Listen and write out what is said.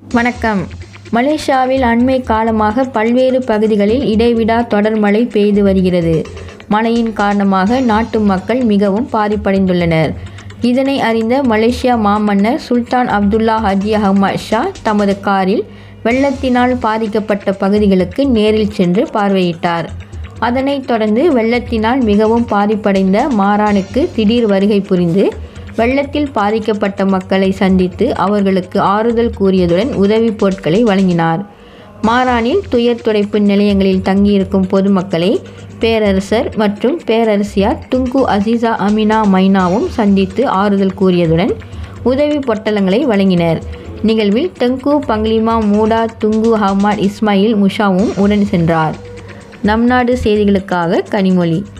வணக்கம் மலேசியாவில் அண்மை காலமாக பல்வேறு பகுதிகளில் இடைவிடா தொடர் மழை பெய்து வருகிறது மழையின் காரணமாக நாட்டு மக்கள் மிகவும் பாதிப்படைந்துள்ளனர் இதனை அறிந்த மலேசியா மாமன்னர் சுல்தான் அப்துல்லா ஹஜி அஹ்மத் ஷா தமது காரில் வெள்ளத்தினால் பாதிக்கப்பட்ட பகுதிகளுக்கு நேரில் சென்று பார்வையிட்டார் அதனைத் தொடர்ந்து வெள்ளத்தினால் மிகவும் பாதிப்படைந்த மாரானுக்கு திடீர் வருகை புரிந்து வெள்ளத்தில் பாதிக்கப்பட்ட மக்களை சந்தித்து அவர்களுக்கு ஆறுதல் கூறியதுடன் உதவிப் பொருட்களை வழங்கினார் மாரானில் துயர் துடைப்பு நிலையங்களில் தங்கியிருக்கும் பொதுமக்களை பேரரசர் மற்றும் பேரரசியார் துங்கு அசீசா அமினா மைனாவும் சந்தித்து ஆறுதல் கூறியதுடன் உதவி பொட்டலங்களை வழங்கினர் நிகழ்வில் தெங்கு பங்லிமா மூடா துங்கு அஹ்மத் இஸ்மாயில் முஷாவும் உடன் சென்றார் நம் நாடு செய்திகளுக்காக கனிமொழி